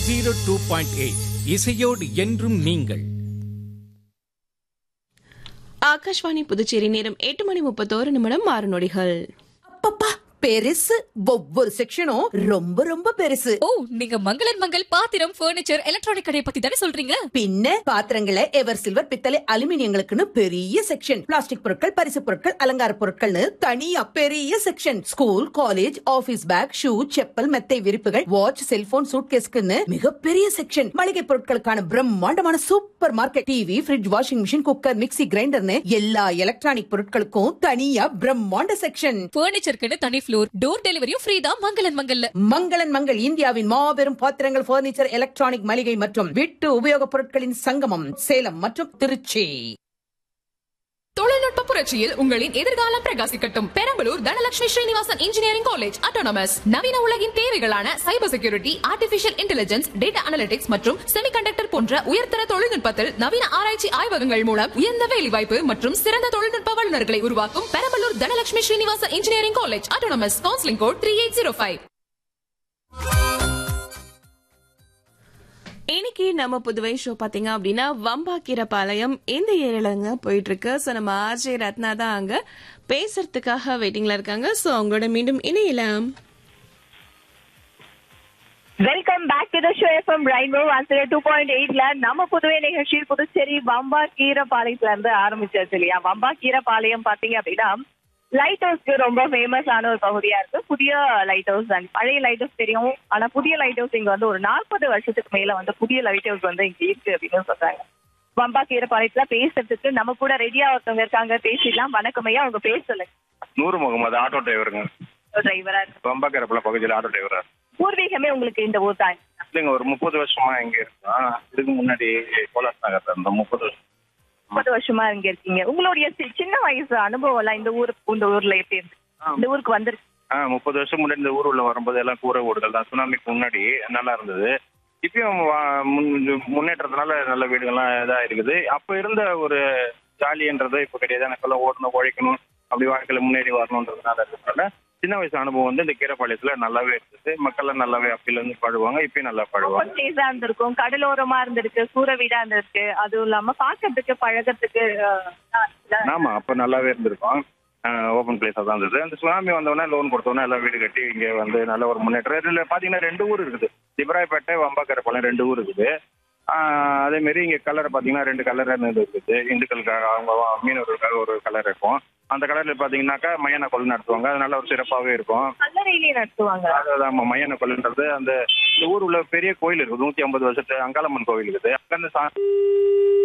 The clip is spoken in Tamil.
ஜீரோ டூ பாயிண்ட் எயிட் இசையோடு என்றும் நீங்கள் ஆகாஷ்வாணி புதுச்சேரி நேரம் எட்டு மணி முப்பத்தோரு நிமிடம் ஆறு நொடிகள் அப்பப்பா பெருசு ஒவ்வொரு செக்ஷனும் ரொம்ப ரொம்ப பெருசு ஓ நீங்க மங்களன் மங்கள் பாத்திரம் பர்னிச்சர் எலக்ட்ரானிக் கடையை பத்தி தானே சொல்றீங்க பின்ன பாத்திரங்களை எவர் சில்வர் பித்தளை அலுமினியங்களுக்குன்னு பெரிய செக்ஷன் பிளாஸ்டிக் பொருட்கள் பரிசு பொருட்கள் அலங்கார பொருட்கள்னு தனியா பெரிய section school college office bag shoe chappal மெத்தை விரிப்புகள் வாட்ச் செல்போன் சூட்கேஸ்க்குன்னு மிகப்பெரிய செக்ஷன் மளிகை பொருட்களுக்கான பிரம்மாண்டமான super market TV fridge washing machine cooker mixie கிரைண்டர்னு எல்லா எலக்ட்ரானிக் பொருட்களுக்கும் தனியா பிரம்மாண்ட செக்ஷன் பர்னிச்சருக்குன்னு தனி ஃப்ளோர் டோர் டெலிவரியும் ஃப்ரீ தான் மங்களன் மங்கல்ல மங்களன் மங்கள் இந்தியாவின் மாபெரும் பாத்திரங்கள் பர்னிச்சர் எலக்ட்ரானிக் மளிகை மற்றும் வீட்டு உபயோகப் பொருட்களின் சங்கமம் சேலம் மற்றும் திருச்சி தொழில்நுட்ப புரட்சியில் உங்களின் எதிர்காலம் பிரகாசிக்கட்டும் Perambalur Dhanalakshmi Srinivasan engineering college autonomous நவீன உலகின் தேவைகளான cyber security artificial intelligence data analytics மற்றும் செமிகண்டக்டர் போன்ற உயர்தர தொழில்நுட்பத்தில் நவீன ஆராய்ச்சி ஆய்வகங்கள் மூலம் உயர்ந்த வேலைவாய்ப்பு மற்றும் சிறந்த தொழில்நுட்ப வல்லுநர்களை உருவாக்கும் Perambalur Dhanalakshmi Srinivasan engineering college autonomous counselling code three eight zero five இன்னைக்கு நம்ம புதுவை ஷோ பாத்தீங்க அப்படின்னா வம்பாக்கீரபாளையம் இந்த ஏரியாலங்க போயிட்டு இருக்கு சோ நம்ம ஆர்ஜே ரத்னா தான் அங்க பேசுறதுக்காக வெயிட்டிங்ல இருக்காங்க சோ அவங்களோட மீண்டும் இணையலாம் welcome back to the show FM rainbow answer two point எயிட்ல நம்ம புதுவை நிகழ்ச்சியில் புதுச்சேரி வம்பா கீரப்பாளையத்துல இருந்து ஆரம்பிச்சாச்சு இல்லையா வம்பா கீரப்பாளையம் பாத்தீங்க அப்படின்னா லைட் ஹவுஸ்க்கு ரொம்ப ஃபேமஸான ஒரு பகுதியா இருக்கு புதிய லைட் ஹவுஸ் அண்ட் பழைய லைட் ஹவுஸ் தெரியும் ஆனா புதிய லைட் ஹவுஸ் இங்க வந்து ஒரு நாற்பது வருஷத்துக்கு மேல வந்து புதிய லைட் ஹவுஸ் வந்து இங்க இருக்கு அப்படின்னு சொல்றாங்க வம்பா கீரப்பாளையத்துல பேசுறதுக்கு நம்ம கூட ரெடியா ஒருத்தவங்க இருக்காங்க பேசிடலாம் வணக்கம் ஐயா அவங்க பேர் சொல்லுங்க நூறு முகமது ஆட்டோ டிரைவருங்க டிரைவரா இருக்கு பம்பாக்கரப்பல பகுதியில் ஆட்டோ டிரைவரா பூர்வீகமே உங்களுக்கு இந்த ஊர் தான் இல்லைங்க ஒரு முப்பது வருஷமா இங்க இருக்கோம் இதுக்கு முன்னாடி கோலாஸ் நகர்ல இருந்தோம் முப்பது வருஷம் முப்பது வருஷமா இங்க இருக்கீங்க உங்களுடைய சி- சின்ன வயசு அனுபவம் எல்லாம் இந்த ஊருக்கு இந்த ஊர்ல எப்படி இருக்கு இந்த ஊருக்கு வந்திருக்கு ஆ முப்பது வருஷம் முன்னாடி இந்த ஊர் உள்ள வரும்போது எல்லாம் கூரை ஓடுதல் தான் சுனாமிக்கு முன்னாடி நல்லா இருந்தது இப்பயும் வா- முன்- முன்னேற்றத்தினால நல்ல வீடுகள்லாம் இதாக இருக்குது அப்போ இருந்த ஒரு ஜாலின்றது இப்போ கிடையாது எனக்கெல்லாம் ஓடணும் உழைக்கணும் அப்படி வாழ்க்கையில முன்னேறி வரணுன்றதுனால இருக்கிறதுனால சின்ன வயசு அனுபவம் வந்து இந்த கீரப்பாளையத்துல நல்லாவே இருந்தது மக்கள்லாம் நல்லாவே அப்பையில இருந்து பழுவாங்க இப்பயும் நல்லா பழுவாங்க ஓப்பன் பிளேஸா இருந்திருக்கும் கடலோரமா இருந்திருக்கு கூரை வீடா இருந்திருக்கு அதுவும் இல்லாம பாக்கிறதுக்கு பழகத்துக்கு அஹ், ஆமா அப்ப நல்லாவே இருந்திருக்கும் ஓப்பன் பிளேஸா தான் இருந்தது அந்த சுனாமி வந்தோடனே லோன் கொடுத்தோன்னே எல்லாம் வீடு கட்டி இங்க வந்து நல்ல ஒரு முன்னேற்றம் இதுல பாத்தீங்கன்னா ரெண்டு ஊர் இருக்குது திபராயப்பேட்டை வம்பாக்கரப்பாளையம் ரெண்டு ஊர் இருக்குது ஆஹ் அதே மாதிரி இங்க கலர் பாத்தீங்கன்னா ரெண்டு கலர் இருக்குது இந்துக்களுக்காக அவங்க மீனவர்களுக்காக ஒரு கலர் இருக்கும் அந்த கலர்ல பாத்தீங்கன்னாக்கா மையான கொள்ளை நடத்துவாங்க அது நல்ல ஒரு சிறப்பாவே இருக்கும் கல்லறையிலேயே நடத்துவாங்க அதான் மையான கொள்ளைன்றது அந்த இந்த ஊர் உள்ள பெரிய கோயில் இருக்குது நூத்தி ஐம்பது வருஷத்து அங்காளம்மன் கோவில் இருக்குது அங்க இருந்து சா-